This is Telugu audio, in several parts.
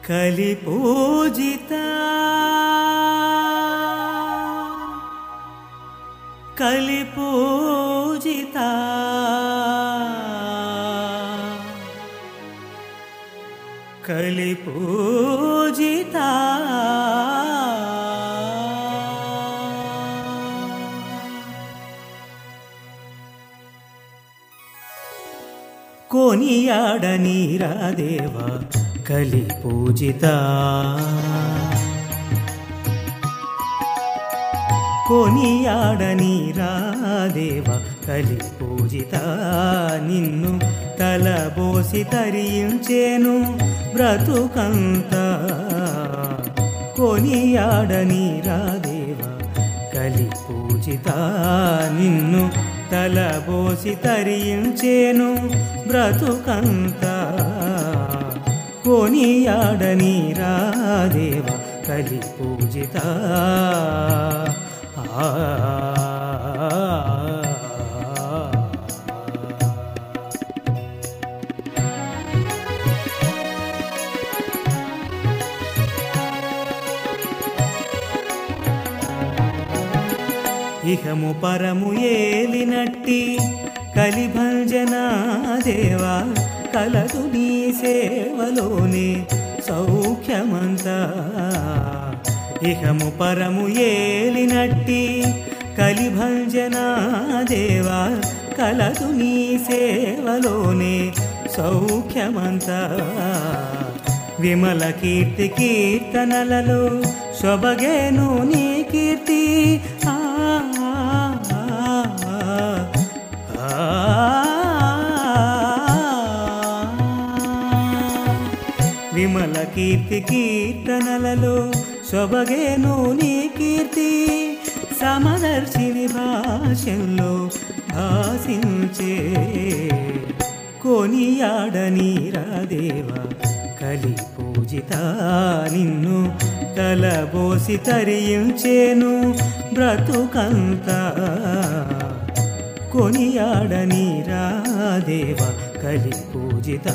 కలి పూజిత కలి పూజిత కలి పూజిత కొనియాడనీరా దేవా కలి పూజిత కొనియాడనీరా దేవా కలి పూజిత నిన్ను తలబోసి తరించేను బ్రతుకంత కొనియాడనీరా దేవా కలి పూజిత నిన్ను తలబోసి తరించేను బ్రతుకంత కొనియాడనీరా దేవ కలి పూజిత ఆ ఇహము పరము ఏలినట్టి కలిభంజనా దేవా కలదు నీ సేవలోనే సౌఖ్యమంతా ఇహము పరము ఏలినట్టి కలిభంజనా దేవా కలదు నీ సేవలోనే సౌఖ్యమంతా విమల కీర్తి కీర్తనలలో శొబగేను నీ కీర్తి ఆ ఆ, ఆ, విమల కీర్తి కీర్తనలలో శొబగేను నీ కీర్తి సమదర్శిని భాషల్లో భాషించే కొనియాడనీరా దేవా కలి పూజిత నిన్ను తలబోసి తరించేను బ్రతుకంత కొనియాడనీరా దేవ కలి పూజిత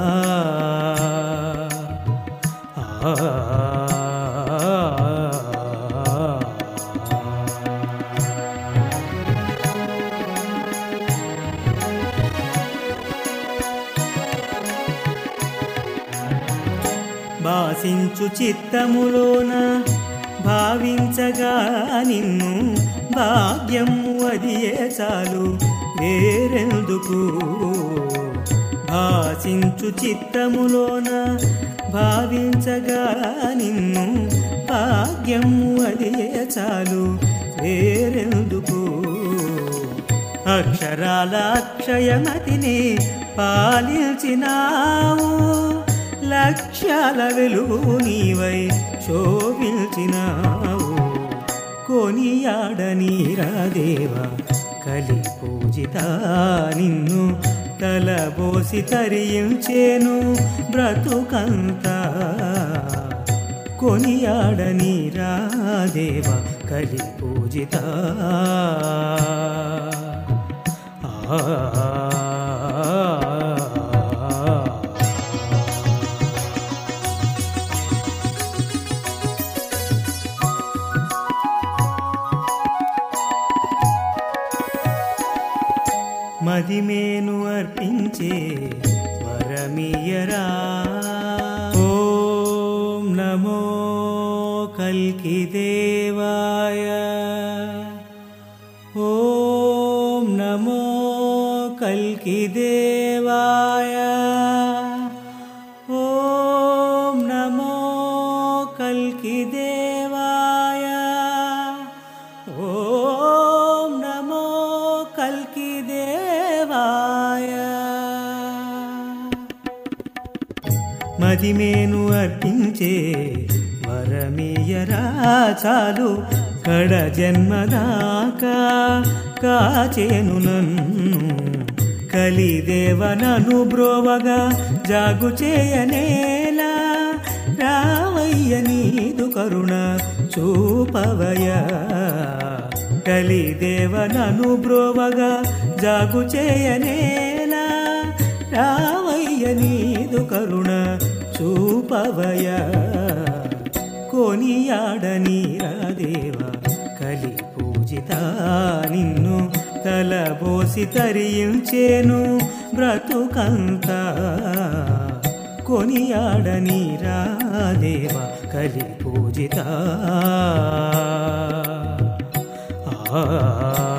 భాసించు చిత్తములోన భావించగా నిన్ను భాగ్యము అదియే చాలు వేరెందుకు భాసించు చిత్తములోన భావించగా నిన్ను భాగ్యము అదియే చాలు వేరెందుకు అక్షరాల అక్షయమతిని పాలించినావు లక్ష్యాల వెలుగు నీవై శోభించినావు కొనియాడనీరా దేవా కలి పూజిత నిన్ను తలబోసి తరించేను బ్రతుకంత కొనియాడనీరా దేవా కలి పూజిత ఆ మదిమేను అర్పించే వరమియరా ఓం నమో కల్కి దేవాయ ఓం నమో కల్కి దేవాయ ఓం నమో కల్కి దేవాయ ఓం నమో కల్కి దేవాయ మదిమేను అర్పించే వరమీయరా చాలు కడ జన్మదాకా కాచేను నన్ను కలిదేవనను బ్రోవగా జాగు చేయనేలా రావయ్య నీదు కరుణ చూపవయ కలిదేవనను బ్రోవగా జాగు చేయనేలా రావయ్య నీదు కరుణ చూపవయ కొనియాడని రాదేవ కలి పూజిత నిన్ను తలబోసి తరించేను బ్రతుకంతా కొనియాడని రాదేవ కలి పూజిత ఆ